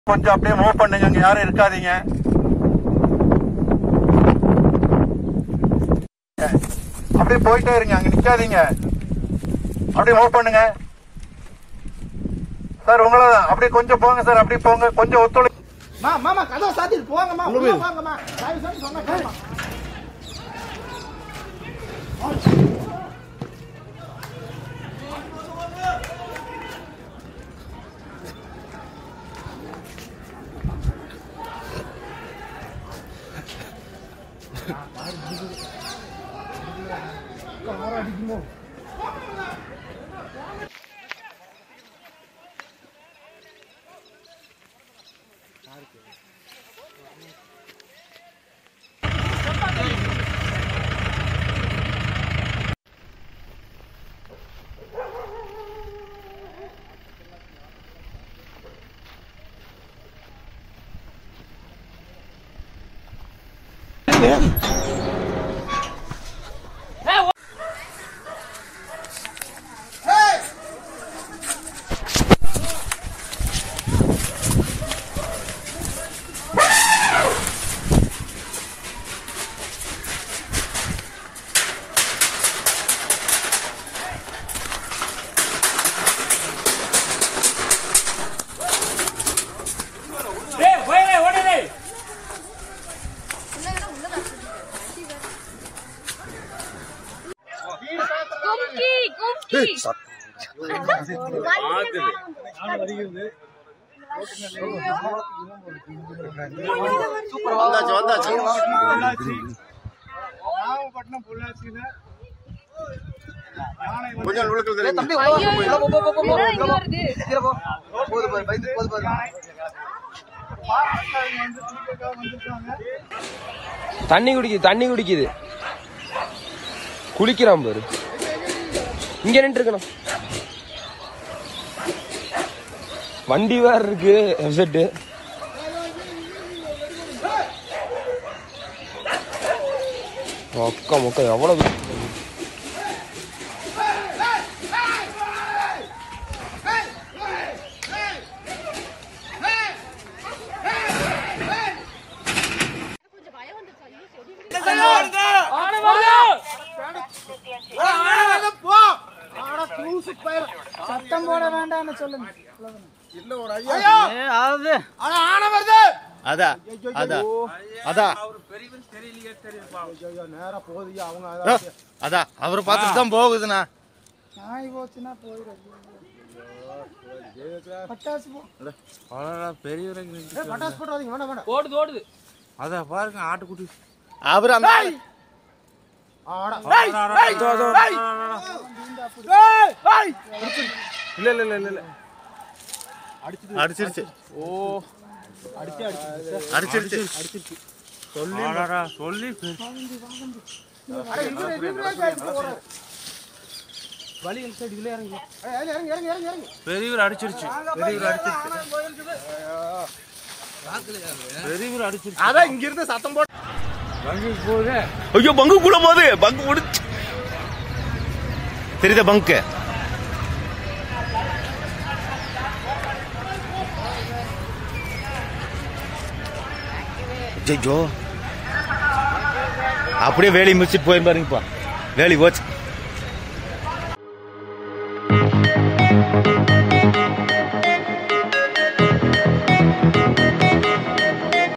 கொஞ்சம் அப்படியே மூவ் பண்ணுங்க அங்க யாரும் இருக்காதீங்க அப்படியே போயிட்டே இருங்க அங்க நிக்காதீங்க அப்படியே மூவ் பண்ணுங்க சார் உங்களை அப்படியே கொஞ்சம் போங்க சார் அப்படியே போங்க கொஞ்சம் ஒத்துழை மா மாமா கதவை சாத்திட்டு போங்கம்மா உள்ள வாங்கம்மா தயவு செஞ்சு சொன்னா கேளுமா கும்கி கும்கி வந்தாச்சு வந்தாச்சு நாகப்பட்டினம் பொள்ளாச்சியில கொஞ்சம் உள்ளுக்குள்ள தெரியுங்க ஐயோ இதெல்லாம் இங்க வருது தண்ணி குடிக்குது தண்ணி குடிக்குது குளிக்கிறான் பாரு இங்க நின்று இருக்கணும் வண்டி வேற இருக்கு எஃப்செட்டு மொக்க மொக்க எவ்வளவு சத்தம் போட வேண்டாம்னு சொல்லுங்க அதா அதா அதா நேரா போகுது அவங்க அதா அவரை பார்த்துட்டு தான் போகுதுண்ணா நாய் போச்சுன்னா போயிடும் பட்டாசு போ பெரியவரைக்கு ஏய், பட்டாசு போடாதீங்க வேணாம் வேணாம் ஓடுது ஓடுது அத பாருங்க ஆட்டுக்குட்டி அவர் அந்த ஆடா இல்ல இல்ல இல்ல இல்ல இல்ல அடிச்சிருச்சு ஓ அடிச்சிருச்சு சொல்லி சொல்லி வழி சைடு இதுல இறங்கி ஏய், இறங்கு இறங்கு இறங்கு இறங்கு பெரியவர் அடிச்சிருச்சு பெரியவர் அடிச்சிருச்சு பெரியவர் அடிச்சிருச்சு அதான் இங்க இருந்து சத்தம் போட்டு ஐயோ பங்கு கூட போகுது பங்கு முடிச்சு தெரியுதா பங்கு ஜோ அப்படியே வேலி முடிச்சுட்டு போயிருப்பாருங்கப்பா வேலி போச்சு